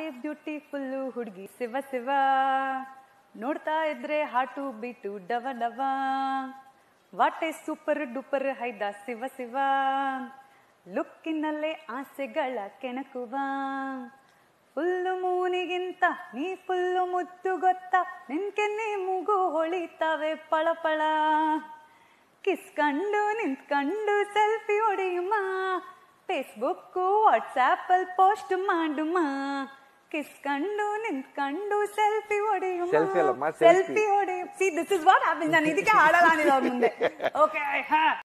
ವಾಟೆ beautiful ಹುಡುಗಿ ಶಿವ ಶಿವ ನೋಡ್ತಾ ಇದ್ರೆ ಹಾಟು ಬೀಟು ಡವ ಡವ ವಾಟೆ ಸೂಪರ್ ಡೂಪರ್ ಹೈದ ಶಿವ ಶಿವ ಲುಕ್ಕಿನಲ್ಲೇ ಆಸೆಗಳ ಕೆಣಕುವ ಫುಲ್ಲು ಮೂನಿಗಿಂತ ನೀ ಫುಲ್ಲು ಮುತ್ತು ಗೊತ್ತಾ ನಿನ್ ಕೆನ್ನೆ ಮೂಗು ಹೊಳಿತಾವೆ ಪಳಪಳ ಕಿಸ್ಕಂಡು ನಿಂತ್ಕಂಡು ಸೆಲ್ಫಿ ಹೊಡೆಯುಮ ಫೇಸ್ಬುಕ್ಕು ವಾಟ್ಸಾಪಲ್ ಪೋಸ್ಟ್ ಮಾಡುಮ ಕಿಸ್ಕಂಡು ನಿಂತ್ಕಂಡು ಸೆಲ್ಫಿ ಹೊಡೆಯುಮ Selfie ಅಲ್ಲಮ್ಮ, selfie. ಸೆಲ್ಫಿ ಹೊಡೆಯು see this is what happen ನಾನು ಇದಕ್ಕೆ ಹಾಡಲ್ಲ ಅಂದಿಲ್ಲ ಅವ್ರ ಮುಂದೆ ಓಕೆ ಹಾ